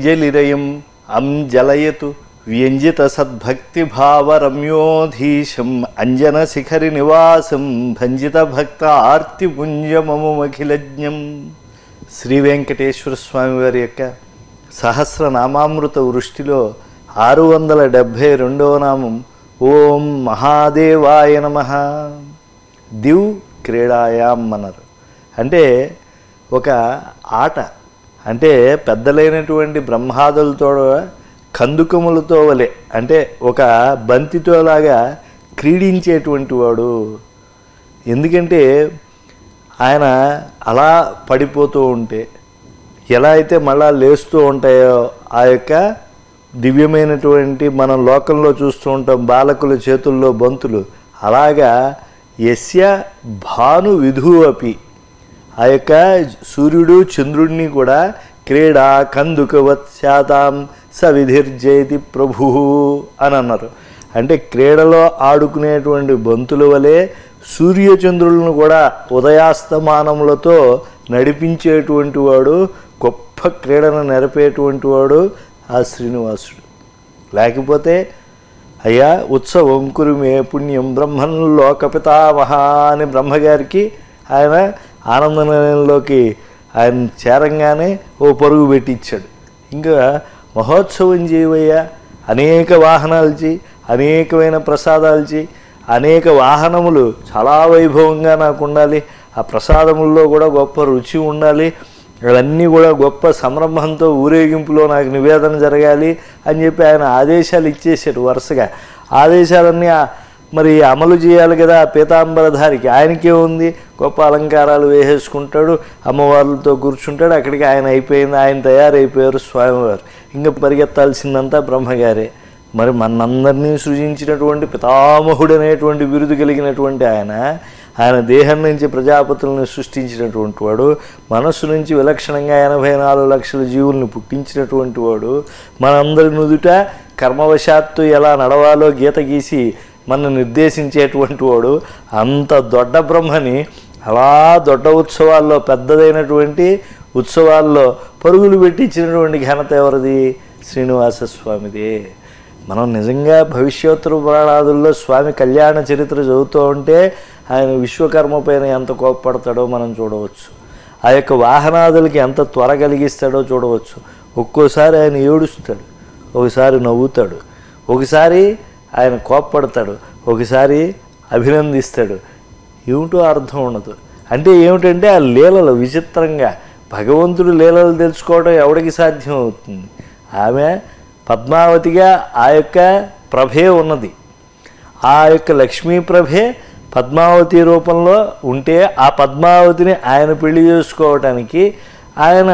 అంజలిరయం అంజలయతు వ్యంజిత సద్భక్తిభావరమ్యోధీశం అంజన శిఖరి నివాసం భంజిత భక్త ఆర్తిపుంజమముమఖిలజ్ఞం శ్రీ వెంకటేశ్వర స్వామి వారి యొక్క సహస్రనామామృత వృష్టిలో ఆరు వందల డెబ్భై రెండవ నామం ఓం మహాదేవాయ నమ దివ్ క్రీడాయాం అన్నారు అంటే ఒక ఆట అంటే పెద్దలైనటువంటి బ్రహ్మాదులతో కందుకములతో వలె అంటే ఒక బంతితో లాగా క్రీడించేటువంటి వాడు ఎందుకంటే ఆయన అలా పడిపోతూ ఉంటే ఎలా అయితే మళ్ళా లేస్తూ ఉంటాయో ఆ యొక్క దివ్యమైనటువంటి మనం లోకంలో చూస్తూ ఉంటాం బాలకుల చేతుల్లో బంతులు అలాగా యస్య భాను విధువపి ఆ యొక్క సూర్యుడు చంద్రుడిని కూడా క్రీడా కందుకవత్ శాతాం సవిధిర్జయతి ప్రభు అని అన్నారు అంటే క్రీడలో ఆడుకునేటువంటి బంతుల వలె సూర్యచంద్రులను కూడా ఉదయాస్తమానములతో నడిపించేటువంటి వాడు గొప్ప క్రీడను నెరపేటువంటి వాడు ఆ శ్రీనివాసుడు లేకపోతే అయ్యా ఉత్సవం కురుమే పుణ్యం బ్రహ్మన్ లోకపితామహ అని బ్రహ్మగారికి ఆయన ఆనందనలోకి ఆయన చేరంగానే ఓ పరుగు పెట్టించాడు ఇంకా మహోత్సవం చేయవయ్యా అనేక వాహనాలు చేయి అనేకమైన ప్రసాదాలు చేయి అనేక వాహనములు చాలా వైభవంగా నాకు ఉండాలి ఆ ప్రసాదముల్లో కూడా గొప్ప రుచి ఉండాలి అవన్నీ కూడా గొప్ప సంరంభంతో ఊరేగింపులో నాకు నివేదన జరగాలి అని చెప్పి ఆయన ఆదేశాలు ఇచ్చేసాడు వరుసగా ఆదేశాలన్నీ ఆ- మరి అమలు చేయాలి కదా ఆ పీతాంబరధారికి ఆయనకే ఉంది గొప్ప అలంకారాలు వేసేసుకుంటాడు అమ్మవార్లతో కూర్చుంటాడు అక్కడికి ఆయన అయిపోయింది ఆయన తయారైపోయారు స్వామివారు ఇంకా పరిగెత్తాల్సిందంతా బ్రహ్మగారే మరి మనందరినీ సృజించినటువంటి పితామహుడు అనేటువంటి బిరుదు కలిగినటువంటి ఆయన ఆయన దేహం నుంచి ప్రజాపతులను సృష్టించినటువంటి వాడు మనస్సు నుంచి విలక్షణంగా ఎనభై నాలుగు లక్షల జీవుల్ని పుట్టించినటువంటి వాడు మనందరి నుదుట కర్మవశాత్తు ఎలా నడవాలో గీత గీసి మన నిర్దేశించేటువంటి వాడు అంత దొడ్డ బ్రహ్మని అలా దొడ్డ ఉత్సవాల్లో పెద్దదైనటువంటి ఉత్సవాల్లో పరుగులు పెట్టించినటువంటి ఘనత ఎవరిది శ్రీనివాస స్వామిదే మనం నిజంగా భవిష్యోత్తర పురాణాదుల్లో స్వామి కళ్యాణ చరిత్ర చదువుతూ ఉంటే ఆయన విశ్వకర్మ పైన ఎంత కోప్పడతాడో మనం చూడవచ్చు ఆ యొక్క వాహనాదులకి ఎంత త్వర కలిగిస్తాడో చూడవచ్చు ఒక్కోసారి ఆయన ఏడుస్తాడు ఒకసారి నవ్వుతాడు ఒకసారి ఆయన కోప్పడతాడు ఒకసారి అభినందిస్తాడు ఏమిటో అర్థం ఉండదు అంటే ఏమిటంటే ఆ లీలలు విచిత్రంగా భగవంతుడు లీలలు తెలుసుకోవడం ఎవడికి సాధ్యం అవుతుంది ఆమె పద్మావతిగా ఆ యొక్క ప్రభే ఉన్నది ఆ యొక్క లక్ష్మీ ప్రభే పద్మావతి రూపంలో ఉంటే ఆ పద్మావతిని ఆయన పెళ్లి చేసుకోవటానికి ఆయన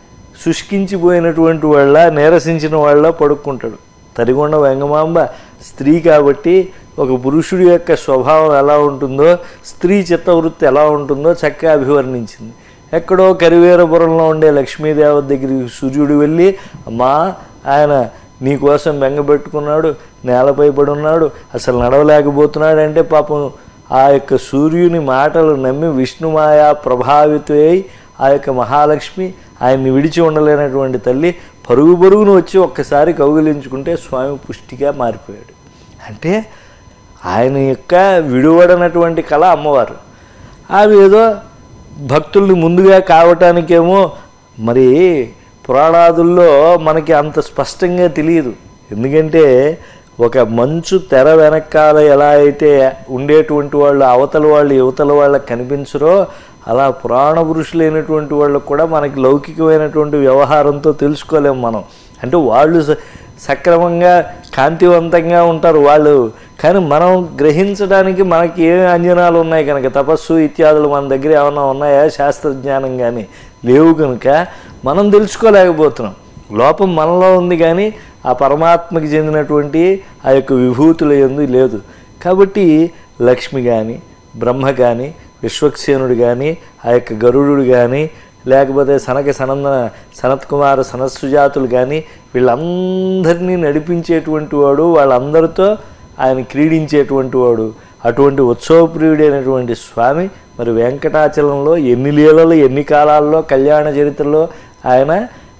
శుష్కించిపోయినటువంటి వాళ్ళ నీరసించిన వాళ్ళ పడుక్కుంటాడు తరిగొండ వెంగమాంబ స్త్రీ కాబట్టి ఒక పురుషుడి యొక్క స్వభావం ఎలా ఉంటుందో స్త్రీ చిత్తవృత్తి ఎలా ఉంటుందో చక్కగా అభివర్ణించింది ఎక్కడో కరివేరపురంలో ఉండే లక్ష్మీదేవత దగ్గరికి సూర్యుడు వెళ్ళి అమ్మా ఆయన నీ కోసం బెంగపెట్టుకున్నాడు నేలపై పడి ఉన్నాడు అసలు నడవలేకపోతున్నాడు అంటే పాపం ఆ యొక్క సూర్యుని మాటలు నమ్మి విష్ణుమాయా ప్రభావితై ఆ యొక్క మహాలక్ష్మి ఆయన్ని విడిచి ఉండలేనటువంటి తల్లి పరుగు పరుగును వచ్చి ఒక్కసారి కౌగిలించుకుంటే స్వామి పుష్టిగా మారిపోయాడు అంటే ఆయన యొక్క విడువడనటువంటి కళ అమ్మవారు అవి ఏదో భక్తుల్ని ముందుగా కావటానికేమో మరి పురాణాదుల్లో మనకి అంత స్పష్టంగా తెలియదు ఎందుకంటే ఒక మంచు తెర వెనకాల ఎలా అయితే ఉండేటువంటి వాళ్ళు అవతల వాళ్ళు యువతల వాళ్ళకి కనిపించరో అలా పురాణ పురుషులైనటువంటి వాళ్ళకు కూడా మనకి లౌకికమైనటువంటి వ్యవహారంతో తెలుసుకోలేము మనం అంటే వాళ్ళు స- సక్రమంగా కాంతివంతంగా ఉంటారు వాళ్ళు కానీ మనం గ్రహించడానికి మనకి ఏమి అంజనాలు ఉన్నాయి కనుక తపస్సు ఇత్యాదులు మన దగ్గర ఏమైనా ఉన్నాయా శాస్త్రజ్ఞానం కానీ లేవు కనుక మనం తెలుసుకోలేకపోతున్నాం లోపం మనలో ఉంది కానీ ఆ పరమాత్మకి చెందినటువంటి ఆ యొక్క విభూతుల ఎందు లేదు కాబట్టి లక్ష్మి కానీ బ్రహ్మ కానీ విశ్వక్సేనుడు కానీ ఆ యొక్క గరుడు కానీ లేకపోతే సనక సనందన సనత్ కుమార సనత్సుజాతులు కానీ వీళ్ళందరినీ నడిపించేటువంటి వాడు వాళ్ళందరితో ఆయన క్రీడించేటువంటి వాడు అటువంటి ఉత్సవప్రియుడైనటువంటి స్వామి మరి వెంకటాచలంలో ఎన్ని లీలలు ఎన్ని కాలాల్లో కళ్యాణ చరిత్రలో ఆయన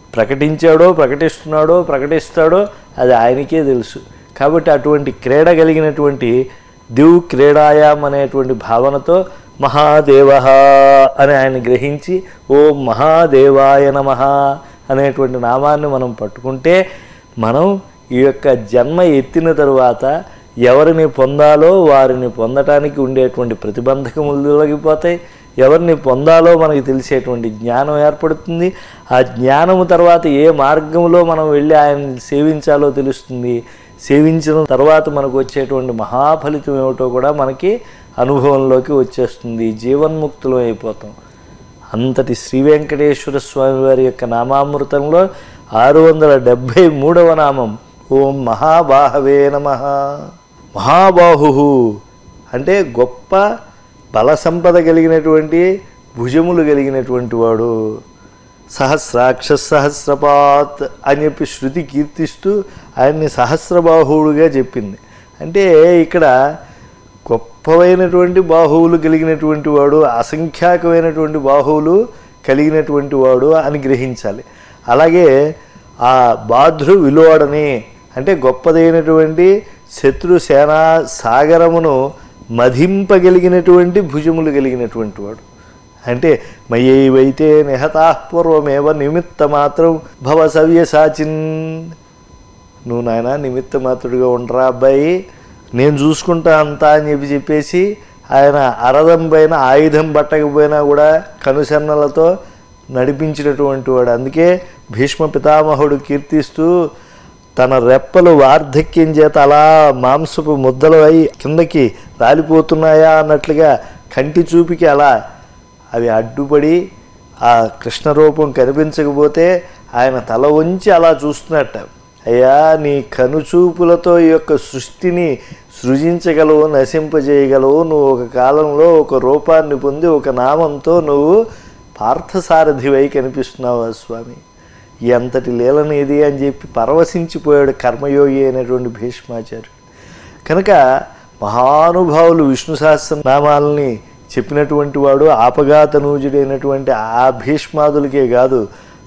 ప్రకటించాడో ప్రకటిస్తున్నాడో ప్రకటిస్తాడో అది ఆయనకే తెలుసు కాబట్టి అటువంటి క్రీడ కలిగినటువంటి దివ్ క్రీడాయాం అనేటువంటి భావనతో మహాదేవ అని ఆయన గ్రహించి ఓం మహాదేవాయ నమ అనేటువంటి నామాన్ని మనం పట్టుకుంటే మనం ఈ యొక్క జన్మ ఎత్తిన తరువాత ఎవరిని పొందాలో వారిని పొందటానికి ఉండేటువంటి ప్రతిబంధకములు తొలగిపోతాయి ఎవరిని పొందాలో మనకి తెలిసేటువంటి జ్ఞానం ఏర్పడుతుంది ఆ జ్ఞానము తర్వాత ఏ మార్గంలో మనం వెళ్ళి ఆయన్ని సేవించాలో తెలుస్తుంది సేవించిన తర్వాత మనకు వచ్చేటువంటి మహాఫలితం ఏమిటో కూడా మనకి అనుభవంలోకి వచ్చేస్తుంది జీవన్ముక్తులం అయిపోతాం అంతటి శ్రీ వెంకటేశ్వర స్వామి వారి యొక్క నామామృతంలో ఆరు వందల డెబ్భై మూడవ నామం ఓం మహాబాహవే నమ మహాబాహు అంటే గొప్ప బల సంపద కలిగినటువంటి భుజములు కలిగినటువంటి వాడు సహస్రాక్ష సహస్రపాత్ అని చెప్పి శృతి కీర్తిస్తూ ఆయన్ని సహస్రబాహువుడుగా చెప్పింది అంటే ఇక్కడ గొప్పవైనటువంటి బాహువులు కలిగినటువంటి వాడు అసంఖ్యాకమైనటువంటి బాహువులు కలిగినటువంటి వాడు అని గ్రహించాలి అలాగే ఆ బాధ్రు విలువడని అంటే గొప్పదైనటువంటి శత్రు సేనా సాగరమును మధింపగలిగినటువంటి భుజములు కలిగినటువంటి వాడు అంటే మయ్యైవైతే నిహతాపూర్వమేవ నిమిత్త మాత్రం భవ సవ్యసాచిన్ నువ్వు నాయన నిమిత్త మాత్రుడిగా ఉండరా అబ్బాయి నేను చూసుకుంటా అంతా అని చెప్పి చెప్పేసి ఆయన అరదం పైన ఆయుధం పట్టకపోయినా కూడా కనుసన్నలతో నడిపించినటువంటి వాడు అందుకే భీష్మ పితామహుడు కీర్తిస్తూ తన రెప్పలు వార్ధక్యం చేత అలా మాంసపు ముద్దలు అయి కిందకి రాలిపోతున్నాయా అన్నట్లుగా కంటి చూపుకి అలా అవి అడ్డుపడి ఆ కృష్ణ రూపం కనిపించకపోతే ఆయన తల వంచి అలా చూస్తున్నట్ట అయ్యా నీ కనుచూపులతో ఈ యొక్క సృష్టిని సృజించగలవు నశింపజేయగలవు నువ్వు ఒక కాలంలో ఒక రూపాన్ని పొంది ఒక నామంతో నువ్వు పార్థసారథివై కనిపిస్తున్నావు స్వామి ఎంతటి లీలని ఇది అని చెప్పి పరవశించిపోయాడు కర్మయోగి అయినటువంటి భీష్మాచార్యుడు కనుక మహానుభావులు విష్ణు సహస్రనామాలని చెప్పినటువంటి వాడు ఆపఘాతనూజుడైనటువంటి ఆ భీష్మాదులకే కాదు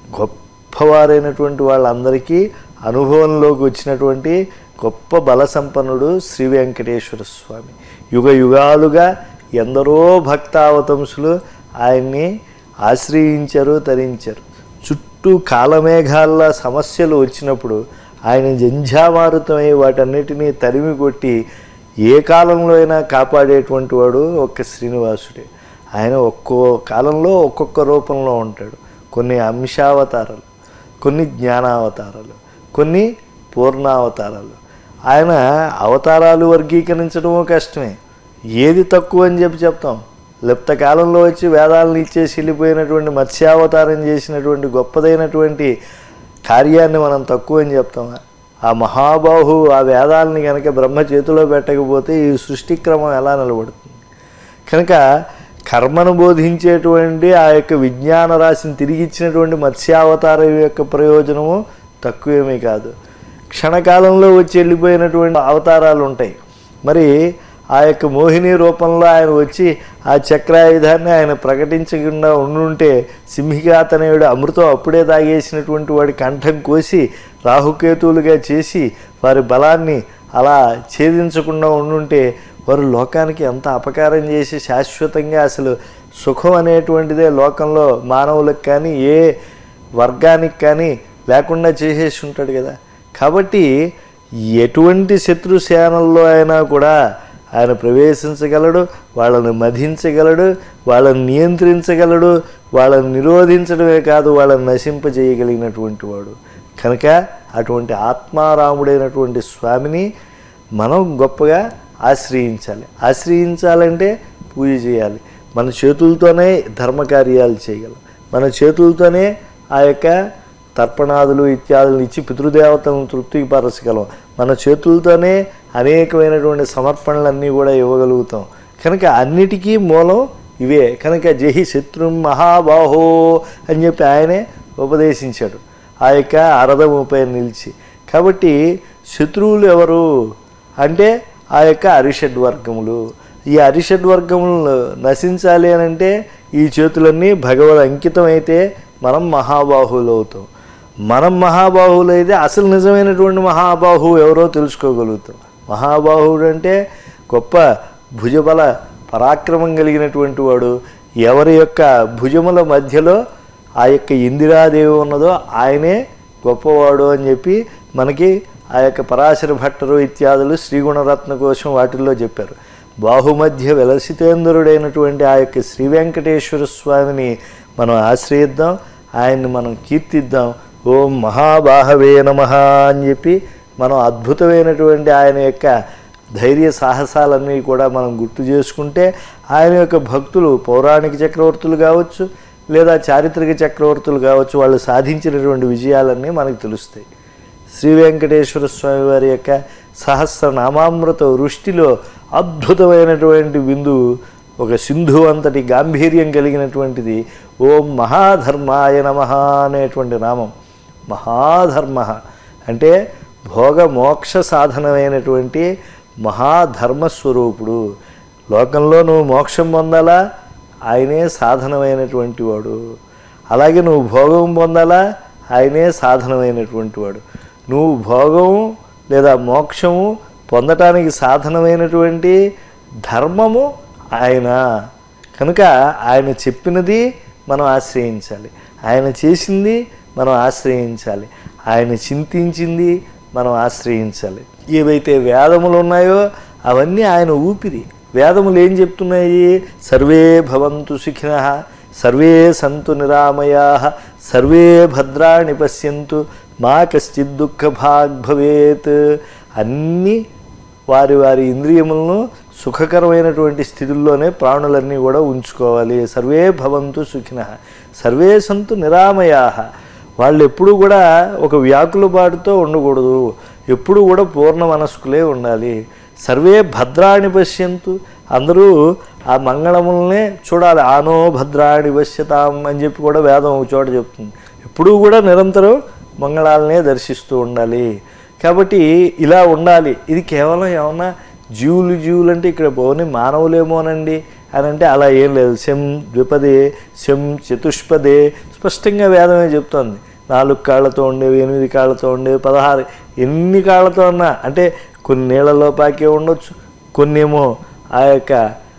గొప్పవారైనటువంటి వాళ్ళందరికీ అనుభవంలోకి వచ్చినటువంటి గొప్ప బల సంపన్నుడు శ్రీ వెంకటేశ్వర స్వామి యుగ యుగాలుగా ఎందరో భక్తావతంసులు ఆయన్ని ఆశ్రయించారు తరించారు చుట్టూ కాలమేఘాల సమస్యలు వచ్చినప్పుడు ఆయన జంఝామారుతమై వాటన్నిటినీ తరిమి కొట్టి ఏ కాలంలో అయినా కాపాడేటువంటి వాడు ఒక్క శ్రీనివాసుడే ఆయన ఒక్కో కాలంలో ఒక్కొక్క రూపంలో ఉంటాడు కొన్ని అంశావతారాలు కొన్ని జ్ఞానావతారాలు కొన్ని పూర్ణావతారాలు ఆయన అవతారాలు వర్గీకరించడమో కష్టమే ఏది తక్కువ అని చెప్పి చెప్తాం లిప్త కాలంలో వచ్చి వేదాలను ఇచ్చేసి వెళ్ళిపోయినటువంటి మత్స్యావతారం చేసినటువంటి గొప్పదైనటువంటి కార్యాన్ని మనం తక్కువ అని చెప్తామా ఆ మహాబాహు ఆ వేదాలని కనుక బ్రహ్మ చేతిలో పెట్టకపోతే ఈ సృష్టి క్రమం ఎలా నిలబడుతుంది కనుక కర్మను బోధించేటువంటి ఆ యొక్క విజ్ఞాన రాశిని తిరిగి ఇచ్చినటువంటి మత్స్యావతారం యొక్క ప్రయోజనము తక్కువేమీ కాదు క్షణకాలంలో వచ్చి వెళ్ళిపోయినటువంటి అవతారాలు ఉంటాయి మరి ఆ యొక్క మోహిని రూపంలో ఆయన వచ్చి ఆ చక్రాయుధాన్ని ఆయన ప్రకటించకుండా ఉండుంటే సింహికాతనయుడు అమృతం అప్పుడే తాగేసినటువంటి వాడి కంఠం కోసి రాహుకేతువులుగా చేసి వారి బలాన్ని అలా ఛేదించకుండా ఉండుంటే వారు లోకానికి ఎంత అపకారం చేసి శాశ్వతంగా అసలు సుఖం అనేటువంటిదే లోకంలో మానవులకు కానీ ఏ వర్గానికి కానీ లేకుండా చేసేసి ఉంటాడు కదా కాబట్టి ఎటువంటి శత్రు సేనల్లో అయినా కూడా ఆయన ప్రవేశించగలడు వాళ్ళని మధించగలడు వాళ్ళని నియంత్రించగలడు వాళ్ళని నిరోధించడమే కాదు వాళ్ళని నశింపజేయగలిగినటువంటి వాడు కనుక అటువంటి ఆత్మారాముడైనటువంటి స్వామిని మనం గొప్పగా ఆశ్రయించాలి ఆశ్రయించాలంటే పూజ చేయాలి మన చేతులతోనే ధర్మకార్యాలు చేయగలం మన చేతులతోనే ఆ యొక్క తర్పణాదులు ఇత్యాదులను ఇచ్చి పితృదేవతలను తృప్తికి పరచగలం మన చేతులతోనే అనేకమైనటువంటి సమర్పణలన్నీ కూడా ఇవ్వగలుగుతాం కనుక అన్నిటికీ మూలం ఇవే కనుక జహి శత్రు మహాబాహో అని చెప్పి ఆయనే ఉపదేశించాడు ఆ యొక్క అరదముపై నిలిచి కాబట్టి శత్రువులు ఎవరు అంటే ఆ యొక్క అరిషడ్ వర్గములు ఈ అరిషడ్ వర్గములను నశించాలి అని అంటే ఈ చేతులన్నీ భగవద్ అంకితం అయితే మనం మహాబాహువులు అవుతాం మనం మహాబాహువులు అయితే అసలు నిజమైనటువంటి మహాబాహువు ఎవరో తెలుసుకోగలుగుతాం మహాబాహువుడు అంటే గొప్ప భుజబల పరాక్రమం కలిగినటువంటి వాడు ఎవరి యొక్క భుజముల మధ్యలో ఆ యొక్క ఇందిరాదేవి ఉన్నదో ఆయనే గొప్పవాడు అని చెప్పి మనకి ఆ యొక్క పరాశర భట్టరు ఇత్యాదులు శ్రీగుణరత్న కోసం వాటిల్లో చెప్పారు బాహుమధ్య విలసితేంద్రుడైనటువంటి ఆ యొక్క శ్రీ వెంకటేశ్వర స్వామిని మనం ఆశ్రయిద్దాం ఆయన్ని మనం కీర్తిద్దాం ఓం మహాబాహవే నమ అని చెప్పి మనం అద్భుతమైనటువంటి ఆయన యొక్క ధైర్య సాహసాలన్నీ కూడా మనం గుర్తు చేసుకుంటే ఆయన యొక్క భక్తులు పౌరాణిక చక్రవర్తులు కావచ్చు లేదా చారిత్రక చక్రవర్తులు కావచ్చు వాళ్ళు సాధించినటువంటి విజయాలన్నీ మనకు తెలుస్తాయి శ్రీ వెంకటేశ్వర స్వామి వారి యొక్క సహస్రనామామృత వృష్టిలో అద్భుతమైనటువంటి బిందువు ఒక సింధు అంతటి గాంభీర్యం కలిగినటువంటిది ఓం మహాధర్మాయ నమ అనేటువంటి నామం మహాధర్మ అంటే భోగ మోక్ష సాధనమైనటువంటి మహాధర్మస్వరూపుడు లోకంలో నువ్వు మోక్షం పొందాలా ఆయనే సాధనమైనటువంటి వాడు అలాగే నువ్వు భోగం పొందాలా ఆయనే సాధనమైనటువంటి వాడు నువ్వు భోగము లేదా మోక్షము పొందటానికి సాధనమైనటువంటి ధర్మము ఆయన కనుక ఆయన చెప్పినది మనం ఆశ్రయించాలి ఆయన చేసింది మనం ఆశ్రయించాలి ఆయన చింతించింది మనం ఆశ్రయించాలి ఏవైతే వేదములు ఉన్నాయో అవన్నీ ఆయన ఊపిరి వేదములు ఏం చెప్తున్నాయి సర్వే భవంతు సుఖిన సర్వే సంతు నిరామయా సర్వే భద్రాణి పశ్యంతు మా కశ్చిత్ దుఃఖ భాగ్ భవేత్ అన్నీ వారి వారి ఇంద్రియములను సుఖకరమైనటువంటి స్థితుల్లోనే ప్రాణులన్నీ కూడా ఉంచుకోవాలి సర్వే భవంతు సుఖిన సర్వే సంతు నిరామయా వాళ్ళు ఎప్పుడూ కూడా ఒక వ్యాకుల బాటుతో ఉండకూడదు ఎప్పుడూ కూడా పూర్ణ మనస్కులే ఉండాలి సర్వే భద్రాణి పశ్యంతు అందరూ ఆ మంగళములనే చూడాలి ఆనో భద్రాణి పశ్యతాం అని చెప్పి కూడా వేదం ఒక చోట చెప్తుంది ఎప్పుడూ కూడా నిరంతరం మంగళాలనే దర్శిస్తూ ఉండాలి కాబట్టి ఇలా ఉండాలి ఇది కేవలం ఏమన్నా జీవులు జీవులు అంటే ఇక్కడ పోని మానవులేమోనండి అని అంటే అలా ఏం లేదు శం ద్విపదే శం చతుష్పదే స్పష్టంగా వేదమే చెప్తోంది నాలుగు కాళ్ళతో ఉండేవి ఎనిమిది కాళ్ళతో ఉండేవి పదహారు ఎన్ని కాళ్ళతో ఉన్నా అంటే కొన్ని నీళ్ళలో పాకే ఉండొచ్చు కొన్ని ఏమో ఆ యొక్క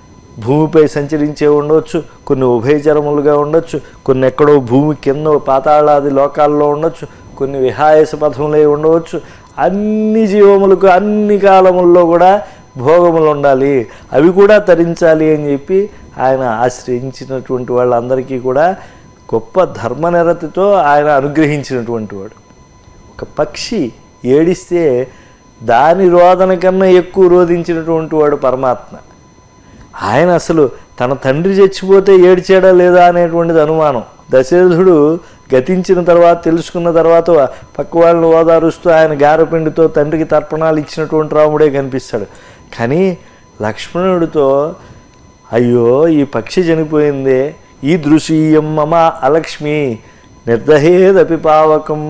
భూమిపై సంచరించే ఉండవచ్చు కొన్ని ఉభయచరములుగా ఉండొచ్చు కొన్ని ఎక్కడో భూమి కింద పాతాళాది లోకాల్లో ఉండొచ్చు కొన్ని విహాయస పథములై ఉండవచ్చు అన్ని జీవములకు అన్ని కాలముల్లో కూడా భోగములు ఉండాలి అవి కూడా తరించాలి అని చెప్పి ఆయన ఆశ్రయించినటువంటి వాళ్ళందరికీ కూడా గొప్ప ధర్మనిరతితో ఆయన అనుగ్రహించినటువంటి వాడు ఒక పక్షి ఏడిస్తే దాని రోదన కన్నా ఎక్కువ రోధించినటువంటి వాడు పరమాత్మ ఆయన అసలు తన తండ్రి చచ్చిపోతే ఏడ్చాడా లేదా అనేటువంటిది అనుమానం దశరథుడు గతించిన తర్వాత తెలుసుకున్న తర్వాత పక్క వాళ్ళని ఓదారుస్తూ ఆయన గారపిండితో తండ్రికి తర్పణాలు ఇచ్చినటువంటి రాముడే కనిపిస్తాడు కానీ లక్ష్మణుడితో అయ్యో ఈ పక్షి చనిపోయిందే ఈ దృశ్యం మమ అలక్ష్మి నిర్దహేదపి పావకం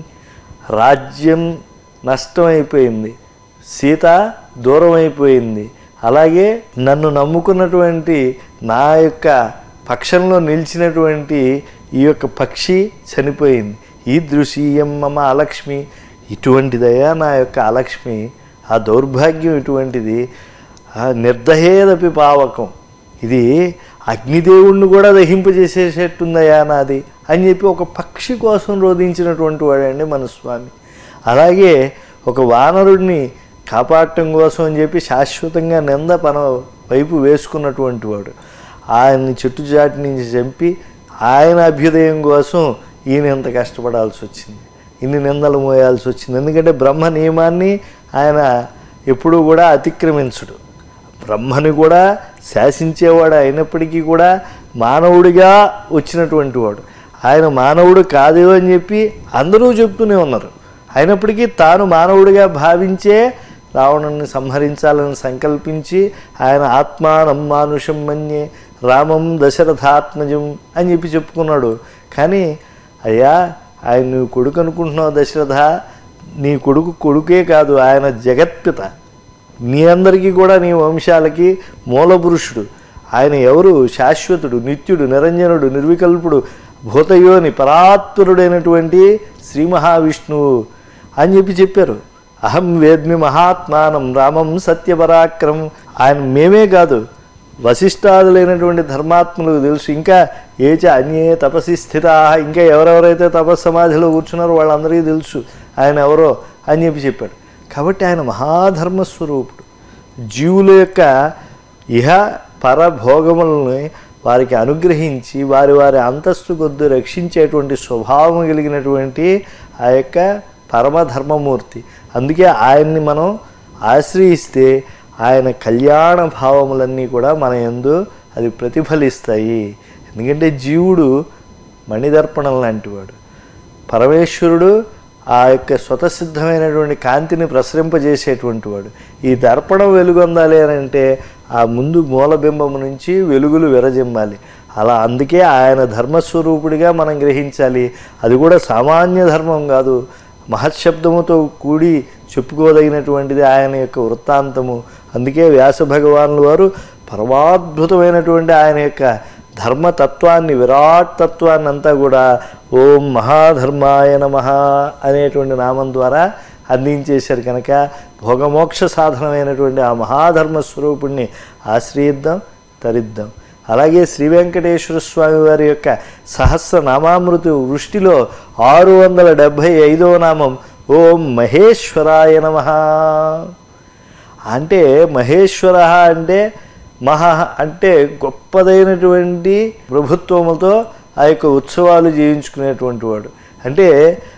రాజ్యం నష్టమైపోయింది సీత దూరం అయిపోయింది అలాగే నన్ను నమ్ముకున్నటువంటి నా యొక్క పక్షంలో నిలిచినటువంటి ఈ యొక్క పక్షి చనిపోయింది ఈ దృశ్యం మమ అలక్ష్మి ఇటువంటిదయా నా యొక్క అలక్ష్మి ఆ దౌర్భాగ్యం ఇటువంటిది ఆ నిర్దహేదపి పావకం ఇది అగ్నిదేవుణ్ణి కూడా దహింపజేసేసేట్టుందయా నాది అని చెప్పి ఒక పక్షి కోసం రోధించినటువంటి వాడండి మన స్వామి అలాగే ఒక వానరుడిని కాపాడటం కోసం అని చెప్పి శాశ్వతంగా నింద పన వైపు వేసుకున్నటువంటి వాడు ఆయన్ని చెట్టు చాటి నుంచి చంపి ఆయన అభ్యుదయం కోసం ఈయన ఎంత కష్టపడాల్సి వచ్చింది ఇన్ని నిందలు మోయాల్సి వచ్చింది ఎందుకంటే బ్రహ్మ నియమాన్ని ఆయన ఎప్పుడూ కూడా అతిక్రమించడు బ్రహ్మని కూడా శాసించేవాడు అయినప్పటికీ కూడా మానవుడిగా వచ్చినటువంటి వాడు ఆయన మానవుడు కాదు అని చెప్పి అందరూ చెప్తూనే ఉన్నారు అయినప్పటికీ తాను మానవుడిగా భావించే రావణుని సంహరించాలని సంకల్పించి ఆయన ఆత్మానం మానుషం మన్యే రామం దశరథాత్మజం అని చెప్పి చెప్పుకున్నాడు కానీ అయ్యా ఆయన నువ్వు కొడుకు అనుకుంటున్నావు దశరథ నీ కొడుకు కొడుకే కాదు ఆయన జగత్పిత నీ అందరికీ కూడా నీ వంశాలకి మూలపురుషుడు ఆయన ఎవరు శాశ్వతుడు నిత్యుడు నిరంజనుడు నిర్వికల్పుడు భూతయోని పరాత్పరుడైనటువంటి శ్రీ మహావిష్ణువు అని చెప్పి చెప్పారు అహం వేద్మి మహాత్మానం రామం సత్యపరాక్రమం ఆయన మేమే కాదు వశిష్ఠాదులైనటువంటి ధర్మాత్ములకు తెలుసు ఇంకా ఏచ అన్యే తపసి స్థిత ఇంకా ఎవరెవరైతే తపస్సమాధిలో కూర్చున్నారో వాళ్ళందరికీ తెలుసు ఆయన ఎవరో అని చెప్పి చెప్పాడు కాబట్టి ఆయన మహాధర్మస్వరూపుడు జీవుల యొక్క ఇహ పరభోగములని వారికి అనుగ్రహించి వారి వారి అంతస్తు కొద్ది రక్షించేటువంటి స్వభావం కలిగినటువంటి ఆ యొక్క పరమధర్మమూర్తి అందుకే ఆయన్ని మనం ఆశ్రయిస్తే ఆయన కళ్యాణ భావములన్నీ కూడా మన యందు అది ప్రతిఫలిస్తాయి ఎందుకంటే జీవుడు మణిదర్పణం లాంటివాడు పరమేశ్వరుడు ఆ యొక్క స్వతసిద్ధమైనటువంటి కాంతిని ప్రసరింపజేసేటువంటి వాడు ఈ దర్పణం వెలుగొందాలి అని అంటే ఆ ముందు మూలబింబం నుంచి వెలుగులు విరజిమ్మాలి అలా అందుకే ఆయన ధర్మస్వరూపుడిగా మనం గ్రహించాలి అది కూడా సామాన్య ధర్మం కాదు మహశబ్దముతో కూడి చెప్పుకోదగినటువంటిది ఆయన యొక్క వృత్తాంతము అందుకే వ్యాస భగవానుల వారు పరమాద్భుతమైనటువంటి ఆయన యొక్క ధర్మతత్వాన్ని విరాట్ తత్వాన్ని అంతా కూడా ఓం మహాధర్మాయ నమ అనేటువంటి నామం ద్వారా అందించేశారు కనుక భోగమోక్ష సాధనమైనటువంటి ఆ మహాధర్మ స్వరూపుణ్ణి ఆశ్రయిద్దాం తరిద్దాం అలాగే శ్రీ వెంకటేశ్వర స్వామి వారి యొక్క సహస్ర నామామృతి వృష్టిలో ఆరు వందల డెబ్భై ఐదవ నామం ఓం మహేశ్వరాయ నమ అంటే మహేశ్వర అంటే మహా అంటే గొప్పదైనటువంటి ప్రభుత్వముతో ఆ యొక్క ఉత్సవాలు చేయించుకునేటువంటి వాడు అంటే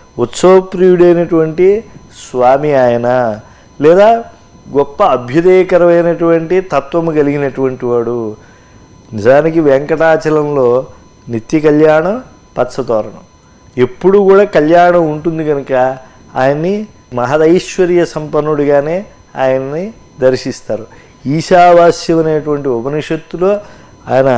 ఉత్సవప్రియుడైనటువంటి స్వామి ఆయన లేదా గొప్ప అభ్యుదయకరమైనటువంటి తత్వము కలిగినటువంటి వాడు నిజానికి వెంకటాచలంలో నిత్య కళ్యాణం పచ్చతోరణం ఎప్పుడు కూడా కళ్యాణం ఉంటుంది కనుక ఆయన్ని మహదైశ్వర్య సంపన్నుడిగానే ఆయన్ని దర్శిస్తారు ఈశావాస్యం అనేటువంటి ఉపనిషత్తులో ఆయన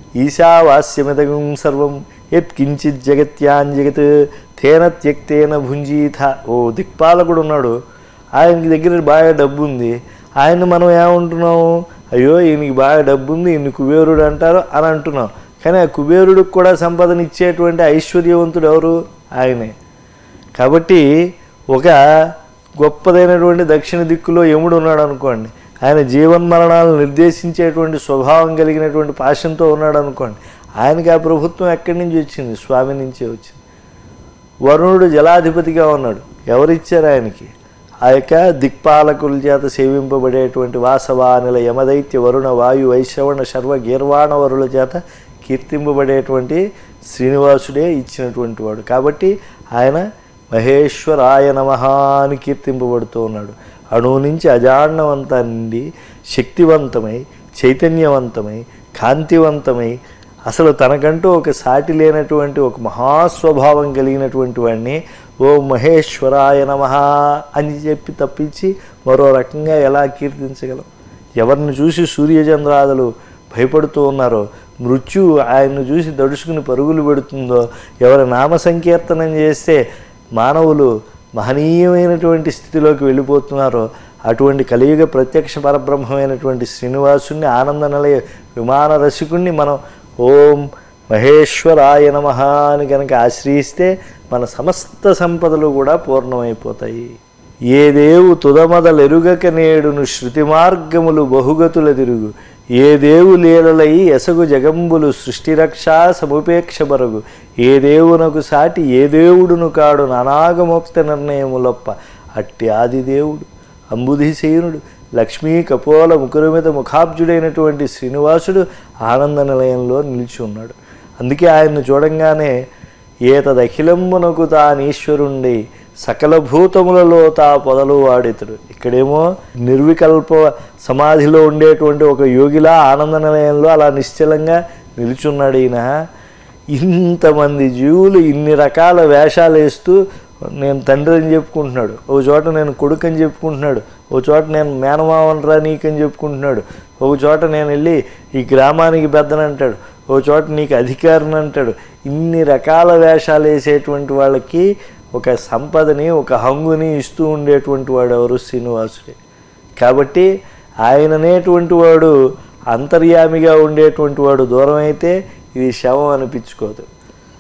ఈశావాస్యమిదగం సర్వం యత్ కించిత్ జగత్యాన్ జగత్ తేన త్యక్తేన భుంజీత ఓ దిక్పాలకుడు ఉన్నాడు ఆయనకి దగ్గర బాగా డబ్బు ఉంది ఆయన మనం ఏమంటున్నాము అయ్యో ఈయనకి బాగా డబ్బు ఉంది ఈయన కుబేరుడు అంటారు అని అంటున్నాం కానీ ఆ కుబేరుడికి కూడా సంపదన ఇచ్చేటువంటి ఐశ్వర్యవంతుడు ఎవరు ఆయనే కాబట్టి ఒక గొప్పదైనటువంటి దక్షిణ దిక్కులో యముడు ఉన్నాడు అనుకోండి ఆయన జీవన్మరణాలను నిర్దేశించేటువంటి స్వభావం కలిగినటువంటి పాశంతో ఉన్నాడు అనుకోండి ఆయనకి ఆ ప్రభుత్వం ఎక్కడి నుంచి వచ్చింది స్వామి నుంచే వచ్చింది వరుణుడు జలాధిపతిగా ఉన్నాడు ఎవరిచ్చారు ఆయనకి ఆ యొక్క దిక్పాలకుల చేత సేవింపబడేటువంటి వాసవానిల యమదైత్య వరుణ వాయు వైశ్రవణ శర్వ గీర్వాణ వరుల చేత కీర్తింపబడేటువంటి శ్రీనివాసుడే ఇచ్చినటువంటి వాడు కాబట్టి ఆయన మహేశ్వరాయ నమః అని కీర్తింపబడుతూ ఉన్నాడు అణువు నుంచి అజాండవంత నుండి శక్తివంతమై చైతన్యవంతమై కాంతివంతమై అసలు తనకంటూ ఒక సాటి లేనటువంటి ఒక మహాస్వభావం కలిగినటువంటి వాడిని ఓ మహేశ్వరాయ నమ అని చెప్పి తప్పించి మరో రకంగా ఎలా కీర్తించగలం ఎవరిని చూసి సూర్యచంద్రాదులు భయపడుతూ ఉన్నారో మృత్యు ఆయన్ను చూసి దడుచుకుని పరుగులు పెడుతుందో ఎవరి నామ సంకీర్తనం చేస్తే మానవులు మహనీయమైనటువంటి స్థితిలోకి వెళ్ళిపోతున్నారో అటువంటి కలియుగ ప్రత్యక్ష పరబ్రహ్మమైనటువంటి శ్రీనివాసుని ఆనంద నిలయ విమాన రసికుణ్ణి మనం ఓం మహేశ్వరాయ నమ అని కనుక ఆశ్రయిస్తే మన సమస్త సంపదలు కూడా పూర్ణమైపోతాయి ఏ దేవు తుదమదలెరుగక నేడును శృతి మార్గములు బహుగతుల తిరుగు ఏ దేవు లీలలై ఎసగు జగంబులు సృష్టిరక్షా సముపేక్ష బరగు ఏ దేవునకు సాటి ఏ దేవుడును కాడు నానాగమోక్త నిర్ణయములొప్ప అట్టి ఆదిదేవుడు అంబుధిసేనుడు లక్ష్మీ కపోల ముకురమిత ముఖాబ్జుడైనటువంటి శ్రీనివాసుడు ఆనంద నిలయంలో నిలిచి ఉన్నాడు అందుకే ఆయన్ను చూడంగానే ఏతదఖిలంబునకు తానీశ్వరుండి సకల భూతములలో తా పొదలు వాడితుడు ఇక్కడేమో నిర్వికల్ప సమాధిలో ఉండేటువంటి ఒక యోగిలా ఆనంద నిలయంలో అలా నిశ్చలంగా నిలుచున్నాడు ఈయన ఇంతమంది జీవులు ఇన్ని రకాల వేషాలు వేస్తూ నేను తండ్రి అని చెప్పుకుంటున్నాడు ఒక చోట నేను కొడుకు అని చెప్పుకుంటున్నాడు ఒక చోట నేను మేనమావనరా నీకని చెప్పుకుంటున్నాడు ఒక చోట నేను వెళ్ళి ఈ గ్రామానికి పెద్దనంటాడు ఒక చోట నీకు అధికారిని అంటాడు ఇన్ని రకాల వేషాలు వేసేటువంటి వాళ్ళకి ఒక సంపదని ఒక హంగుని ఇస్తూ ఉండేటువంటి వాడు ఎవరు శ్రీనివాసుడే కాబట్టి ఆయన అనేటువంటి వాడు అంతర్యామిగా ఉండేటువంటి వాడు దూరం అయితే ఇది శవం అనిపించుకోదు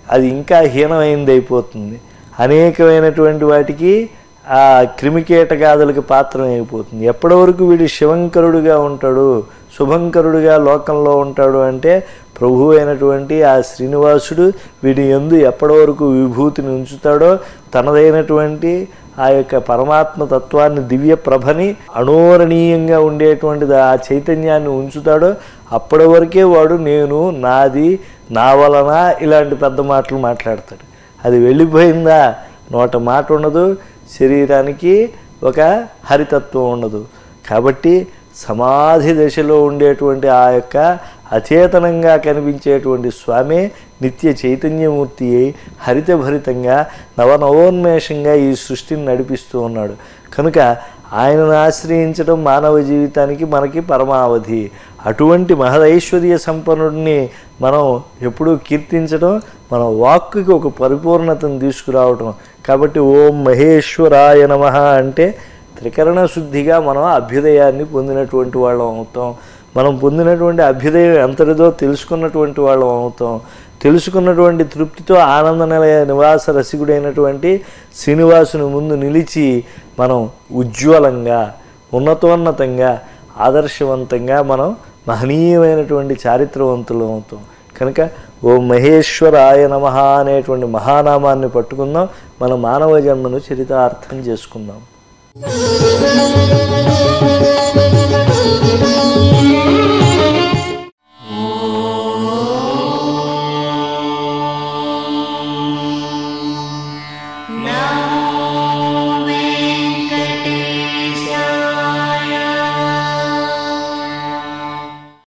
అది ఇంకా హీనమైంది అయిపోతుంది అనేకమైనటువంటి వాటికి ఆ క్రిమికీటగాదులకి పాత్రం అయిపోతుంది ఎప్పటి వరకు వీడు శివంకరుడుగా ఉంటాడు శుభంకరుడుగా లోకంలో ఉంటాడు అంటే ప్రభు అయినటువంటి ఆ శ్రీనివాసుడు వీడి ఎందు ఎప్పటి వరకు విభూతిని ఉంచుతాడో తనదైనటువంటి ఆ యొక్క పరమాత్మ తత్వాన్ని దివ్య ప్రభని అణోరణీయంగా ఉండేటువంటిది ఆ చైతన్యాన్ని ఉంచుతాడో అప్పటి వరకే వాడు నేను నాది నా వలన ఇలాంటి పెద్ద మాటలు మాట్లాడతాడు అది వెళ్ళిపోయిందా నోట మాట ఉండదు శరీరానికి ఒక హరితత్వం ఉండదు కాబట్టి సమాధి దశలో ఉండేటువంటి ఆ యొక్క అచేతనంగా కనిపించేటువంటి స్వామి నిత్య చైతన్యమూర్తి అయి హరితభరితంగా నవనవోన్మేషంగా ఈ సృష్టిని నడిపిస్తూ ఉన్నాడు కనుక ఆయనను ఆశ్రయించడం మానవ జీవితానికి మనకి పరమావధి అటువంటి మహదైశ్వర్య సంపన్నుడిని మనం ఎప్పుడూ కీర్తించడం మన వాక్కుకి ఒక పరిపూర్ణతను తీసుకురావటం కాబట్టి ఓం మహేశ్వరాయ నమ అంటే త్రికరణ శుద్ధిగా మనం అభ్యుదయాన్ని పొందినటువంటి వాళ్ళం అవుతాం మనం పొందినటువంటి అభ్యుదయం ఎంతటిదో తెలుసుకున్నటువంటి వాళ్ళం అవుతాం తెలుసుకున్నటువంటి తృప్తితో ఆనంద నిలయ నివాస రసికుడైనటువంటి శ్రీనివాసుని ముందు నిలిచి మనం ఉజ్వలంగా ఉన్నతోన్నతంగా ఆదర్శవంతంగా మనం మహనీయమైనటువంటి చారిత్రవంతులు అవుతాం కనుక ఓ మహేశ్వరాయ నమ అనేటువంటి మహానామాన్ని పట్టుకుందాం మన మానవ జన్మను చరితార్థం చేసుకుందాం Thank you.